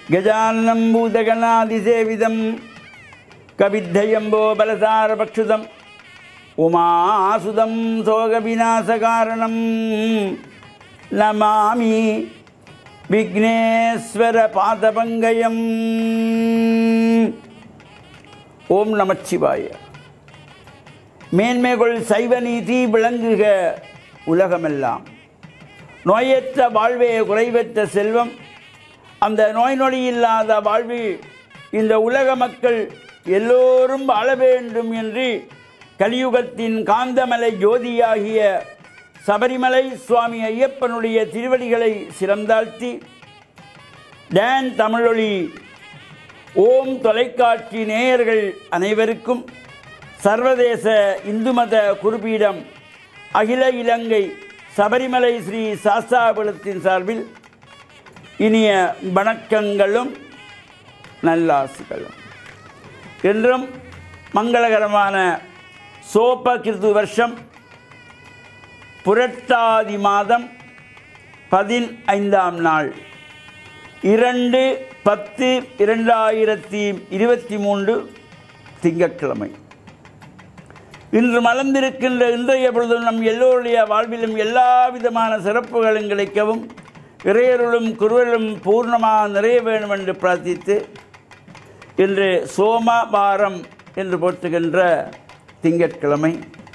गजाननं भूतगणादिसेवितं कविद्धयम्बो बलसारपक्षुतम् उमासुदं सोगविनाशकारणं नमामि விக்னேஸ்வரபாதபங்கயம் ஓம் நமச்சிவாய மேன்மைகள் சைவ நீதி விளங்குக உலகமெல்லாம் நோயற்ற வாழ்வே குறைவற்ற செல்வம் அந்த நோய் நொடி இல்லாத வாழ்வில் இந்த உலக மக்கள் எல்லோரும் வாழ வேண்டும் என்று கலியுகத்தின் காந்தமலை ஜோதியாகிய சபரிமலை சுவாமி ஐயப்பனுடைய திருவடிகளை சிறந்தாழ்த்தி டான் தமிழொலி ஓம் தொலைக்காட்சி நேயர்கள் அனைவருக்கும் சர்வதேச இந்து மத குறிப்பீடம் அகில இலங்கை சபரிமலை ஸ்ரீ சாஸ்தாபுரத்தின் சார்பில் இனிய வணக்கங்களும் நல்லாசிகளும் என்றும் மங்களகரமான சோப கிருது வருஷம் புரட்டாதி மாதம் பதினைந்தாம் நாள் இரண்டு பத்து இரண்டாயிரத்தி இருபத்தி மூன்று திங்கட்கிழமை இன்று மலர்ந்திருக்கின்ற இன்றைய பொழுதும் நம் எல்லோருடைய வாழ்விலும் எல்லா விதமான சிறப்புகளும் கிடைக்கவும் இறையருளும் குருவலும் பூர்ணமாக நிறைய வேண்டும் என்று பிரார்த்தித்து இன்று சோமவாரம் என்று போற்றுகின்ற திங்கட்கிழமை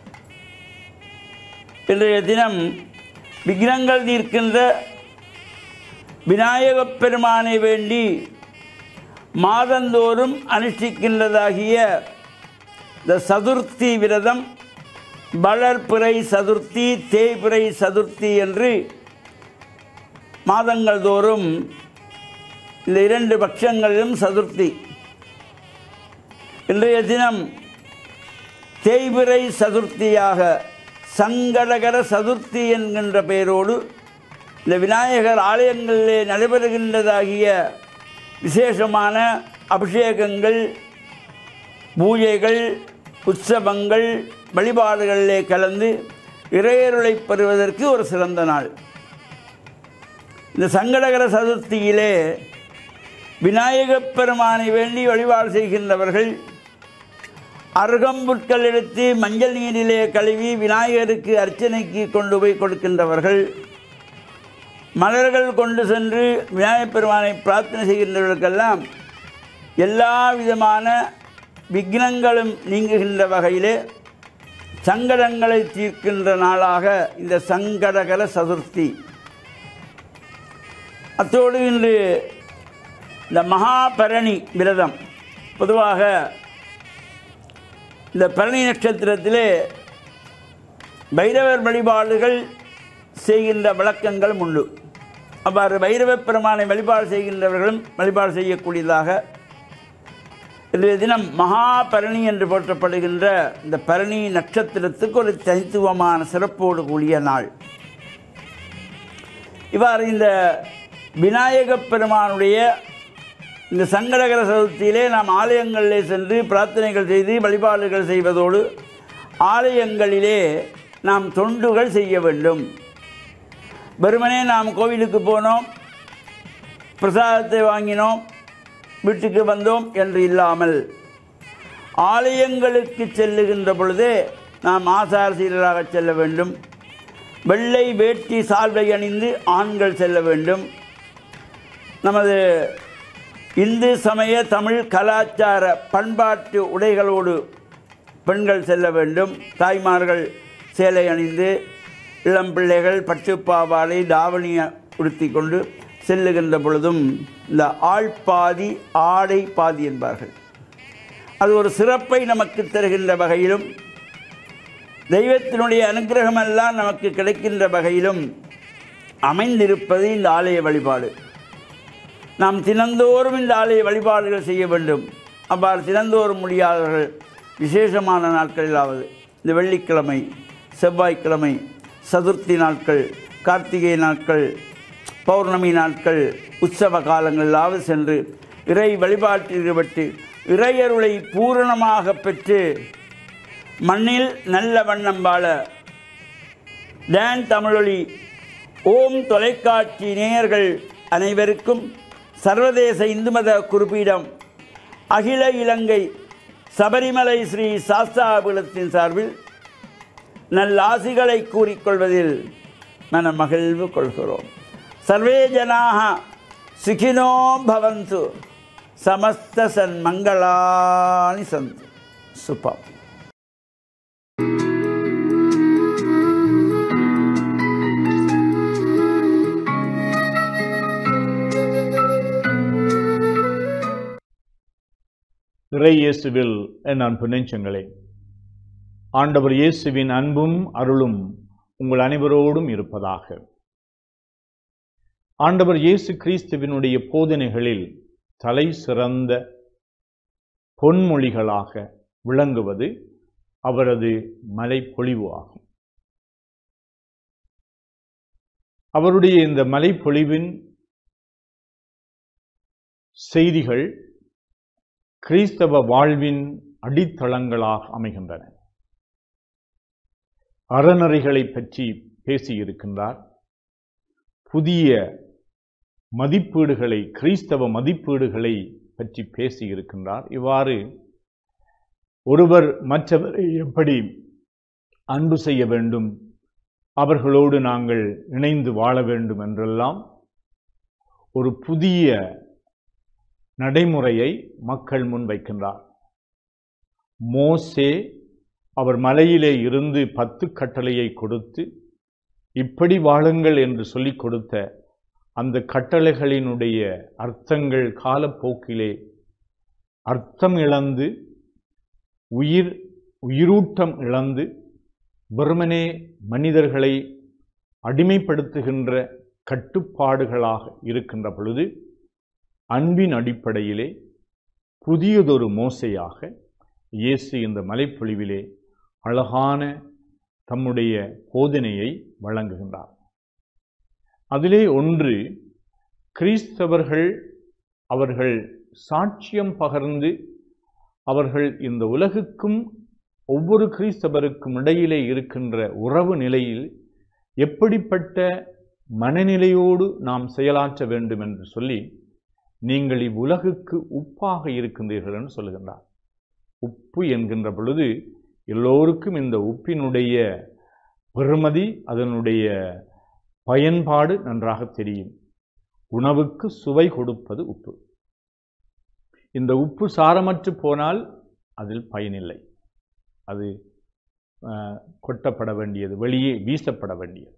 இன்றைய தினம் விக்னங்கள் தீர்க்கின்ற விநாயகப் பெருமானை வேண்டி மாதந்தோறும் அனுஷ்டிக்கின்றதாகிய இந்த சதுர்த்தி விரதம் வளர்பிறை சதுர்த்தி தேய்பிறை சதுர்த்தி என்று மாதங்கள் தோறும் இந்த இரண்டு பட்சங்களிலும் சதுர்த்தி இன்றைய தினம் தேய்பிறை சதுர்த்தியாக சங்கடகர சதுர்த்தி என்கின்ற பெயரோடு இந்த விநாயகர் ஆலயங்களிலே நடைபெறுகின்றதாகிய விசேஷமான அபிஷேகங்கள் பூஜைகள் உற்சவங்கள் வழிபாடுகளிலே கலந்து இறையருளை பெறுவதற்கு ஒரு சிறந்த நாள் இந்த சங்கடகர சதுர்த்தியிலே விநாயகப் பெருமானை வேண்டி வழிபாடு செய்கின்றவர்கள் அருகம்புட்கள் எடுத்து மஞ்சள் நீரிலே கழுவி விநாயகருக்கு அர்ச்சனைக்கு கொண்டு போய் கொடுக்கின்றவர்கள் மலர்கள் கொண்டு சென்று விநாயகப் பெருமானை பிரார்த்தனை செய்கின்றவர்களுக்கெல்லாம் எல்லா விதமான விக்னங்களும் நீங்குகின்ற வகையிலே சங்கடங்களை தீர்க்கின்ற நாளாக இந்த சங்கடகர சதுர்த்தி அத்தோடு இன்று இந்த மகாபரணி விரதம் பொதுவாக இந்த பரணி நட்சத்திரத்திலே பைரவர் வழிபாடுகள் செய்கின்ற வழக்கங்கள் உண்டு அவ்வாறு பைரவ பெருமானை வழிபாடு செய்கின்றவர்களும் வழிபாடு செய்யக்கூடியதாக இன்றைய தினம் மகாபரணி என்று போற்றப்படுகின்ற இந்த பரணி நட்சத்திரத்துக்கு ஒரு தனித்துவமான சிறப்போடு கூடிய நாள் இவ்வாறு இந்த விநாயகப் பெருமானுடைய இந்த சங்கடகர சதுர்த்தியிலே நாம் ஆலயங்களிலே சென்று பிரார்த்தனைகள் செய்து வழிபாடுகள் செய்வதோடு ஆலயங்களிலே நாம் தொண்டுகள் செய்ய வேண்டும் வெறுமனே நாம் கோவிலுக்கு போனோம் பிரசாதத்தை வாங்கினோம் வீட்டுக்கு வந்தோம் என்று இல்லாமல் ஆலயங்களுக்கு செல்லுகின்ற பொழுதே நாம் ஆசார சீரராக செல்ல வேண்டும் வெள்ளை வேட்டி சால்வை அணிந்து ஆண்கள் செல்ல வேண்டும் நமது இந்து சமய தமிழ் கலாச்சார பண்பாட்டு உடைகளோடு பெண்கள் செல்ல வேண்டும் தாய்மார்கள் சேலை அணிந்து இளம் பிள்ளைகள் பட்டுப்பாவாடை தாவணியை உடுத்தி கொண்டு செல்லுகின்ற பொழுதும் இந்த ஆள் பாதி ஆடை பாதி என்பார்கள் அது ஒரு சிறப்பை நமக்கு தருகின்ற வகையிலும் தெய்வத்தினுடைய அனுகிரகமெல்லாம் நமக்கு கிடைக்கின்ற வகையிலும் அமைந்திருப்பது இந்த ஆலய வழிபாடு நாம் தினந்தோறும் இந்த ஆலய வழிபாடுகள் செய்ய வேண்டும் அவ்வாறு தினந்தோறும் முடியாதவர்கள் விசேஷமான நாட்களிலாவது இந்த வெள்ளிக்கிழமை செவ்வாய்க்கிழமை சதுர்த்தி நாட்கள் கார்த்திகை நாட்கள் பௌர்ணமி நாட்கள் உற்சவ காலங்களிலாவது சென்று இறை வழிபாட்டில் ஈடுபட்டு இறையருளை பூரணமாக பெற்று மண்ணில் நல்ல வண்ணம் வாழ டான் தமிழொலி ஓம் தொலைக்காட்சி நேயர்கள் அனைவருக்கும் சர்வதேச இந்து மத குறிப்பீடம் அகில இலங்கை சபரிமலை ஸ்ரீ சாஸ்தாபுலத்தின் சார்பில் நல்லாசிகளை கூறிக்கொள்வதில் மன மகிழ்வு கொள்கிறோம் சர்வே ஜனாக சுகினோ பவந்து சமஸ்த சன்மங்களானி சந்து சுபம் இறை இயேசுவில் என் அன்பு நெஞ்சங்களே ஆண்டவர் இயேசுவின் அன்பும் அருளும் உங்கள் அனைவரோடும் இருப்பதாக ஆண்டவர் இயேசு கிறிஸ்துவினுடைய போதனைகளில் தலை சிறந்த பொன்மொழிகளாக விளங்குவது அவரது மலைப்பொழிவு ஆகும் அவருடைய இந்த மலைப்பொழிவின் செய்திகள் கிறிஸ்தவ வாழ்வின் அடித்தளங்களாக அமைகின்றன அறநெறிகளை பற்றி பேசியிருக்கின்றார் புதிய மதிப்பீடுகளை கிறிஸ்தவ மதிப்பீடுகளை பற்றி பேசியிருக்கின்றார் இவ்வாறு ஒருவர் மற்றவரை எப்படி அன்பு செய்ய வேண்டும் அவர்களோடு நாங்கள் இணைந்து வாழ வேண்டும் என்றெல்லாம் ஒரு புதிய நடைமுறையை மக்கள் முன் வைக்கின்றார் மோசே அவர் மலையிலே இருந்து பத்து கட்டளையை கொடுத்து இப்படி வாழுங்கள் என்று சொல்லிக் கொடுத்த அந்த கட்டளைகளினுடைய அர்த்தங்கள் காலப்போக்கிலே அர்த்தம் இழந்து உயிர் உயிரூட்டம் இழந்து வெறுமனே மனிதர்களை அடிமைப்படுத்துகின்ற கட்டுப்பாடுகளாக இருக்கின்ற பொழுது அன்பின் அடிப்படையிலே புதியதொரு மோசையாக இயேசு இந்த மலைப்பொழிவிலே அழகான தம்முடைய போதனையை வழங்குகின்றார் அதிலே ஒன்று கிறிஸ்தவர்கள் அவர்கள் சாட்சியம் பகர்ந்து அவர்கள் இந்த உலகுக்கும் ஒவ்வொரு கிறிஸ்தவருக்கும் இடையிலே இருக்கின்ற உறவு நிலையில் எப்படிப்பட்ட மனநிலையோடு நாம் செயலாற்ற வேண்டும் என்று சொல்லி நீங்கள் இவ்வுலகுக்கு உப்பாக இருக்கின்றீர்கள் என்று சொல்லுகின்றார் உப்பு என்கின்ற பொழுது எல்லோருக்கும் இந்த உப்பினுடைய பெருமதி அதனுடைய பயன்பாடு நன்றாக தெரியும் உணவுக்கு சுவை கொடுப்பது உப்பு இந்த உப்பு சாரமற்று போனால் அதில் பயனில்லை அது அஹ், கொட்டப்பட வேண்டியது வெளியே வீசப்பட வேண்டியது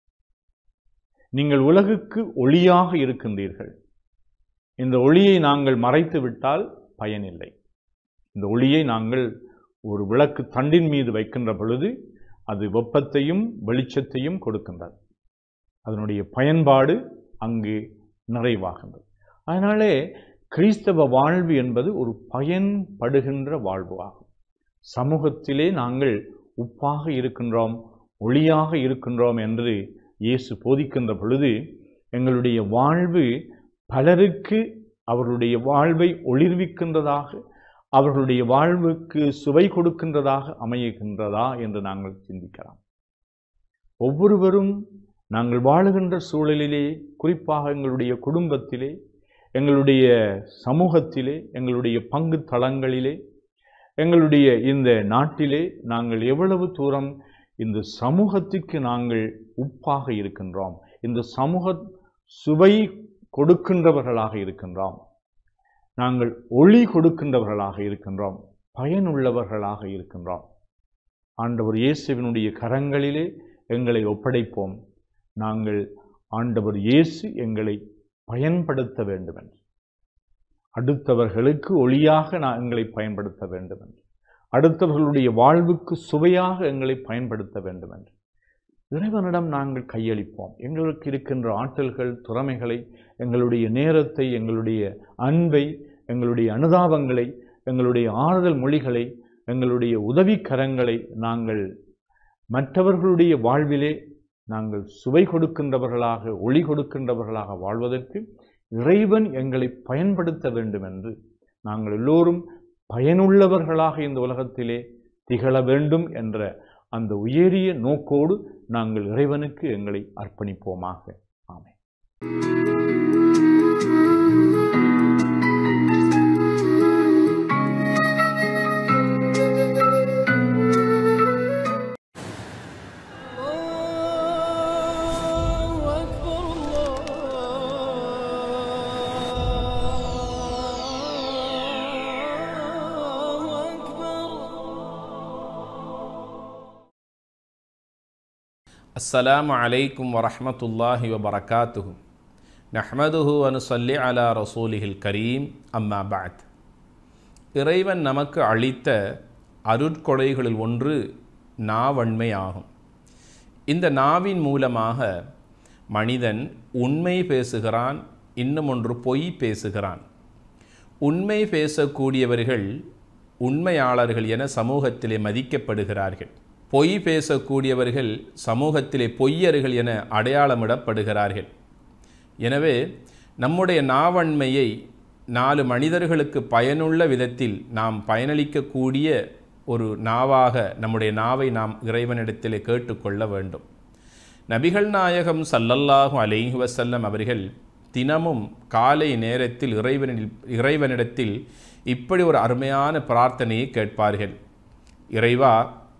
நீங்கள் உலகுக்கு ஒளியாக இருக்கின்றீர்கள் இந்த ஒளியை நாங்கள் மறைத்து விட்டால் பயனில்லை இந்த ஒளியை நாங்கள் ஒரு விளக்கு தண்டின் மீது வைக்கின்ற பொழுது அது வெப்பத்தையும் வெளிச்சத்தையும் கொடுக்கின்றது அதனுடைய பயன்பாடு அங்கு நிறைவாகின்றது அதனாலே கிறிஸ்தவ வாழ்வு என்பது ஒரு பயன்படுகின்ற வாழ்வு ஆகும் சமூகத்திலே நாங்கள் உப்பாக இருக்கின்றோம் ஒளியாக இருக்கின்றோம் என்று இயேசு போதிக்கின்ற பொழுது எங்களுடைய வாழ்வு பலருக்கு அவர்களுடைய வாழ்வை ஒளிர்விக்கின்றதாக அவர்களுடைய வாழ்வுக்கு சுவை கொடுக்கின்றதாக அமைகின்றதா என்று நாங்கள் சிந்திக்கலாம் ஒவ்வொருவரும் நாங்கள் வாழுகின்ற சூழலிலே குறிப்பாக எங்களுடைய குடும்பத்திலே எங்களுடைய சமூகத்திலே எங்களுடைய பங்கு தளங்களிலே எங்களுடைய இந்த நாட்டிலே நாங்கள் எவ்வளவு தூரம் இந்த சமூகத்திற்கு நாங்கள் உப்பாக இருக்கின்றோம் இந்த சமூக சுவை கொடுக்கின்றவர்களாக இருக்கின்றோம் நாங்கள் ஒளி கொடுக்கின்றவர்களாக இருக்கின்றோம் பயனுள்ளவர்களாக இருக்கின்றோம் ஆண்டவர் இயேசுவினுடைய கரங்களிலே எங்களை ஒப்படைப்போம் நாங்கள் ஆண்டவர் இயேசு எங்களை பயன்படுத்த வேண்டும் என்று அடுத்தவர்களுக்கு ஒளியாக நான் எங்களை பயன்படுத்த வேண்டும் என்று அடுத்தவர்களுடைய வாழ்வுக்கு சுவையாக எங்களை பயன்படுத்த வேண்டும் என்று இறைவனிடம் நாங்கள் கையளிப்போம் எங்களுக்கு இருக்கின்ற ஆற்றல்கள் திறமைகளை எங்களுடைய நேரத்தை எங்களுடைய அன்பை எங்களுடைய அனுதாபங்களை எங்களுடைய ஆறுதல் மொழிகளை எங்களுடைய உதவிக்கரங்களை நாங்கள் மற்றவர்களுடைய வாழ்விலே நாங்கள் சுவை கொடுக்கின்றவர்களாக ஒளி கொடுக்கின்றவர்களாக வாழ்வதற்கு இறைவன் எங்களை பயன்படுத்த வேண்டும் என்று நாங்கள் எல்லோரும் பயனுள்ளவர்களாக இந்த உலகத்திலே திகழ வேண்டும் என்ற அந்த உயரிய நோக்கோடு நாங்கள் இறைவனுக்கு எங்களை அர்ப்பணிப்போமாக ஆமென் السلام عليكم ورحمة الله وبركاته نحمده ونصلي على رسوله الكريم أما بعد இறைவன் நமக்கு அளித்த அருட்கொடைகளில் ஒன்று நாவன்மையாகும் இந்த நாவின் மூலமாக மனிதன் உண்மை பேசுகிறான் இன்னும் ஒன்று பொய் பேசுகிறான் உண்மை பேசக்கூடியவர்கள் உண்மையாளர்கள் என சமூகத்திலே மதிக்கப்படுகிறார்கள் பொய் பேசக்கூடியவர்கள் சமூகத்திலே பொய்யர்கள் என அடையாளமிடப்படுகிறார்கள் எனவே நம்முடைய நாவன்மையை நாலு மனிதர்களுக்கு பயனுள்ள விதத்தில் நாம் பயனளிக்கக்கூடிய ஒரு நாவாக நம்முடைய நாவை நாம் இறைவனிடத்திலே கேட்டுக்கொள்ள வேண்டும் நபிகள் நாயகம் சல்லல்லாஹு அலைஹி வஸல்லம் அவர்கள் தினமும் காலை நேரத்தில் இறைவனில் இறைவனிடத்தில் இப்படி ஒரு அருமையான பிரார்த்தனையை கேட்பார்கள் இறைவா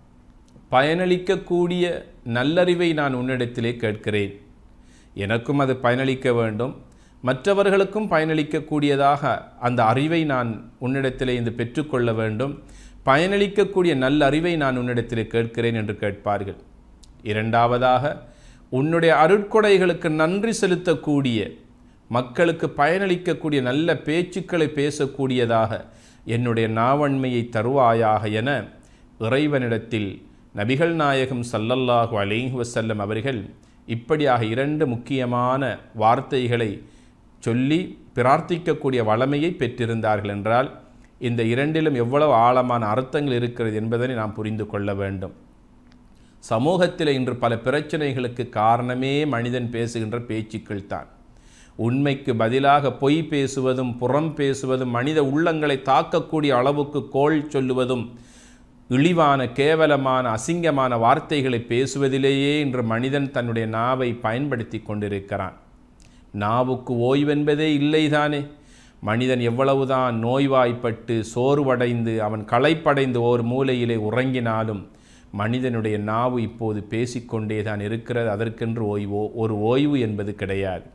பயனளிக்கக்கூடிய நல்லறிவை நான் உன்னிடத்திலே கேட்கிறேன் எனக்கும் அது பயனளிக்க வேண்டும் மற்றவர்களுக்கும் பயனளிக்கக்கூடியதாக அந்த அறிவை நான் உன்னிடத்திலே இந்த பெற்றுக்கொள்ள வேண்டும் பயனளிக்கக்கூடிய நல்ல அறிவை நான் உன்னிடத்திலே கேட்கிறேன் என்று கேட்பார்கள் இரண்டாவதாக உன்னுடைய அருட்கொடைகளுக்கு நன்றி செலுத்தக்கூடிய மக்களுக்கு பயனளிக்கக்கூடிய நல்ல பேச்சுக்களை பேசக்கூடியதாக என்னுடைய நாவன்மையை தருவாயாக என இறைவனிடத்தில் நபிகள் நாயகம் சல்லல்லாஹு அலைஹி வஸல்லம் அவர்கள் இப்படியாக இரண்டு முக்கியமான வார்த்தைகளை சொல்லி பிரார்த்திக்கக்கூடிய வளமையை பெற்றிருந்தார்கள் என்றால் இந்த இரண்டிலும் எவ்வளவு ஆழமான அர்த்தங்கள் இருக்கிறது என்பதனை நாம் புரிந்து கொள்ள வேண்டும் சமூகத்தில் இன்று பல பிரச்சனைகளுக்கு காரணமே மனிதன் பேசுகின்ற பேச்சுக்கள் தான் உண்மைக்கு பதிலாக பொய் பேசுவதும் புறம் பேசுவதும் மனித உள்ளங்களை தாக்கக்கூடிய அளவுக்கு கோள் சொல்லுவதும் இழிவான கேவலமான அசிங்கமான வார்த்தைகளை பேசுவதிலேயே இன்று மனிதன் தன்னுடைய நாவை பயன்படுத்தி கொண்டிருக்கிறான் நாவுக்கு ஓய்வென்பதே இல்லைதானே மனிதன் எவ்வளவுதான் நோய்வாய்ப்பட்டு சோர்வடைந்து அவன் களைப்படைந்து ஒரு மூலையிலே உறங்கினாலும் மனிதனுடைய நாவு இப்போது பேசிக்கொண்டே தான் இருக்கிறது அதற்கென்று ஓய்வோ ஒரு ஓய்வு என்பது கிடையாது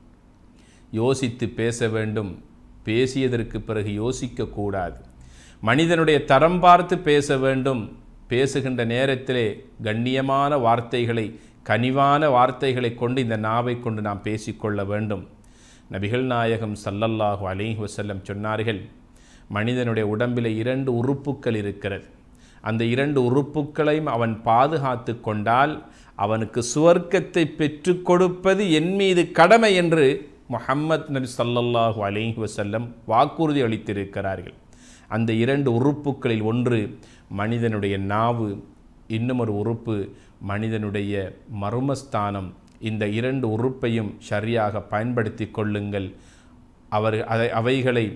யோசித்து பேச வேண்டும் பேசியதற்கு பிறகு யோசிக்கக்கூடாது மனிதனுடைய தரம் பார்த்து பேச வேண்டும் பேசுகின்ற நேரத்திலே கண்ணியமான வார்த்தைகளை கனிவான வார்த்தைகளை கொண்டு இந்த நாவை கொண்டு நாம் பேசிக்கொள்ள வேண்டும் நபிகள் நாயகம் சல்லல்லாஹு அலைஹி வஸல்லம் சொன்னார்கள் மனிதனுடைய உடம்பில் இரண்டு உறுப்புக்கள் இருக்கிறது அந்த இரண்டு உறுப்புக்களையும் அவன் பாதுகாத்து கொண்டால் அவனுக்கு சுவர்க்கத்தை பெற்றுக் கொடுப்பது என் மீது கடமை என்று முஹம்மத் நபி சல்லல்லாஹு அலைஹி வஸல்லம் வாக்குறுதி அளித்திருக்கிறார்கள் அந்த இரண்டு உறுப்புகளில் ஒன்று மனிதனுடைய நாவு இன்னும் ஒரு உறுப்பு மனிதனுடைய மர்மஸ்தானம் இந்த இரண்டு உறுப்பையும் சரியாக பயன்படுத்தி கொள்ளுங்கள் அவர் அதை அவைகளை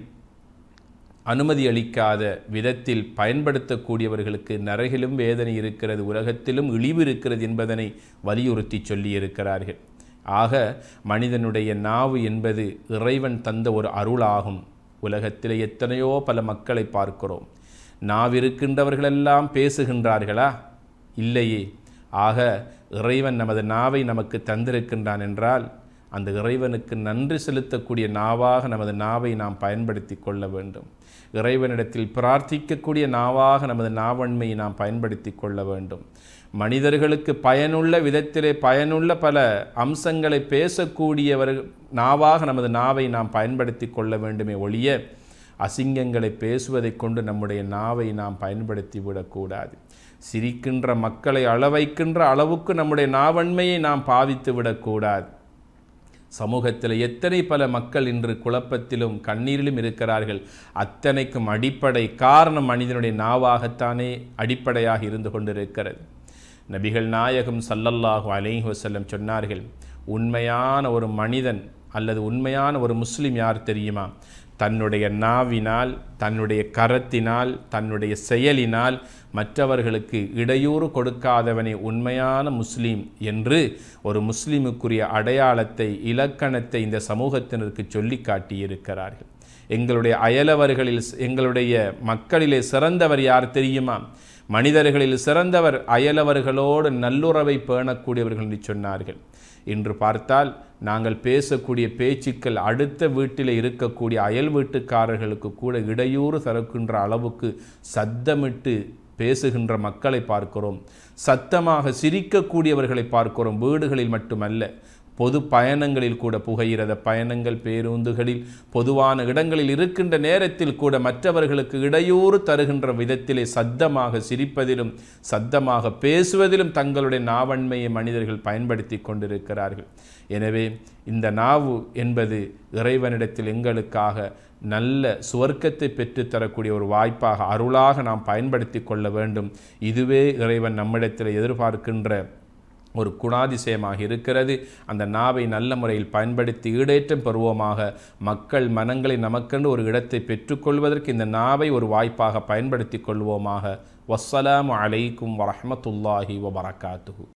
அனுமதி அளிக்காத விதத்தில் பயன்படுத்தக்கூடியவர்களுக்கு நரகிலும் வேதனை இருக்கிறது உலகத்திலும் இழிவு இருக்கிறது என்பதனை வலியுறுத்தி சொல்லியிருக்கிறார்கள் ஆக மனிதனுடைய நாவு என்பது இறைவன் தந்த ஒரு அருளாகும் உலகத்தில் எத்தனையோ பல மக்களை பார்க்கிறோம் நாவிருக்கின்றவர்களெல்லாம் பேசுகின்றார்களா இல்லையே ஆக இறைவன் நமது நாவை நமக்கு தந்திருக்கின்றான் என்றால் அந்த இறைவனுக்கு நன்றி செலுத்தக்கூடிய நாவாக நமது நாவை நாம் பயன்படுத்தி கொள்ள வேண்டும் இறைவனிடத்தில் பிரார்த்திக்கக்கூடிய நாவாக நமது நாவன்மையை நாம் பயன்படுத்தி கொள்ள வேண்டும் மனிதர்களுக்கு பயனுள்ள விதத்திலே பயனுள்ள பல அம்சங்களை பேசக்கூடியவர் நாவாக நமது நாவை நாம் பயன்படுத்தி கொள்ள வேண்டுமே ஒழிய அசிங்கங்களை பேசுவதை கொண்டு நம்முடைய நாவை நாம் பயன்படுத்தி விடக்கூடாது சிரிக்கின்ற மக்களை அளவைக்கின்ற அளவுக்கு நம்முடைய நாவன்மையை நாம் பாவித்து விடக்கூடாது சமூகத்தில் எத்தனை பல மக்கள் இன்று குழப்பத்திலும் கண்ணீரிலும் இருக்கிறார்கள் அத்தனைக்கும் அடிப்படை காரணம் மனிதனுடைய நாவாகத்தானே அடிப்படையாக இருந்து கொண்டிருக்கிறது நபிகள் நாயகம் சல்லல்லாஹு அலைஹி வஸல்லம் சொன்னார்கள் உண்மையான ஒரு மனிதன் அல்லது உண்மையான ஒரு முஸ்லிம் யார் தெரியுமா தன்னுடைய நாவினால் தன்னுடைய கரத்தினால் தன்னுடைய செயலினால் மற்றவர்களுக்கு இடையூறு கொடுக்காதவனே உண்மையான முஸ்லீம் என்று ஒரு முஸ்லீமுக்குரிய அடையாளத்தை இலக்கணத்தை இந்த சமூகத்தினருக்கு சொல்லி காட்டியிருக்கிறார்கள் எங்களுடைய அயலவர்களில் எங்களுடைய மக்களிலே சிறந்தவர் யார் தெரியுமா மனிதர்களில் சிறந்தவர் அயலவர்களோடு நல்லுறவை பேணக்கூடியவர்கள் என்று சொன்னார்கள் இன்று பார்த்தால் நாங்கள் பேசக்கூடிய பேச்சுக்கள் அடுத்த வீட்டில் இருக்கக்கூடிய அயல் வீட்டுக்காரர்களுக்கு கூட இடையூறு தரக்கின்ற அளவுக்கு சத்தமிட்டு பேசுகின்ற மக்களை பார்க்கிறோம் சத்தமாக சிரிக்கக்கூடியவர்களை பார்க்கிறோம் வீடுகளில் மட்டுமல்ல பொது பயணங்களில் கூட புகையிரத பயணங்கள் பேருந்துகளில் பொதுவான இடங்களில் இருக்கின்ற நேரத்தில் கூட மற்றவர்களுக்கு இடையூறு தருகின்ற விதத்திலே சத்தமாக சிரிப்பதிலும் சத்தமாக பேசுவதிலும் தங்களுடைய நாவன்மையை மனிதர்கள் பயன்படுத்தி கொண்டிருக்கிறார்கள் எனவே இந்த நாவு என்பது இறைவனிடத்தில் எங்களுக்காக நல்ல சுவர்க்கத்தை பெற்றுத்தரக்கூடிய ஒரு வாய்ப்பாக அருளாக நாம் பயன்படுத்தி கொள்ள வேண்டும் இதுவே இறைவன் நம்மிடத்தில் எதிர்பார்க்கின்ற ஒரு குணாதிசயமாக இருக்கிறது அந்த நாவை நல்ல முறையில் பயன்படுத்தி ஈடேற்றம் பெறுவோமாக மக்கள் மனங்களை நமக்கென்று ஒரு இடத்தை பெற்றுக்கொள்வதற்கு இந்த நாவை ஒரு வாய்ப்பாக பயன்படுத்தி கொள்வோமாக வஸ்ஸலாமு அலைக்கும் வரஹ்மத்துல்லாஹி வபரகாத்துஹு